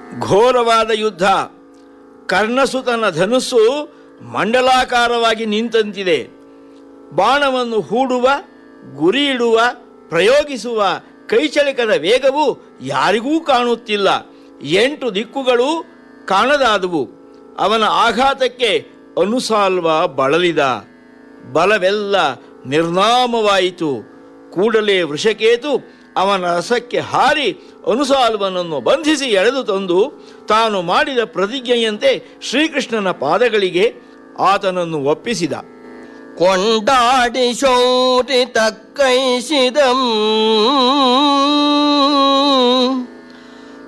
ಘೋರವಾದ ಯುದ್ಧ ಕರ್ಣಸುತನ ಧನುಸ್ಸು ಮಂಡಲಾಕಾರವಾಗಿ ನಿಂತಂತಿದೆ ಬಾಣವನ್ನು ಹೂಡುವ ಗುರಿ ಇಡುವ ಪ್ರಯೋಗಿಸುವ ಕೈಚಳಕದ ವೇಗವು ಯಾರಿಗೂ ಕಾಣುತ್ತಿಲ್ಲ ಎಂಟು ದಿಕ್ಕುಗಳು ಕಾಣದಾದವು ಅವನ ಆಘಾತಕ್ಕೆ ಅನುಸಾಲ್ವ ಬಳಲಿದ ಬಲವೆಲ್ಲ ನಿರ್ನಾಮವಾಯಿತು ಕೂಡಲೇ ವೃಷಕೇತು ಅವನ ರಸಕ್ಕೆ ಹಾರಿ ಅನುಸಾಲ್ವನನ್ನು ಬಂಧಿಸಿ ಎಳೆದು ತಂದು ತಾನು ಮಾಡಿದ ಪ್ರತಿಜ್ಞೆಯಂತೆ ಶ್ರೀಕೃಷ್ಣನ ಪಾದಗಳಿಗೆ ಆತನನ್ನು ಒಪ್ಪಿಸಿದ கொண்டாடி சோரி தக்கை சிதம்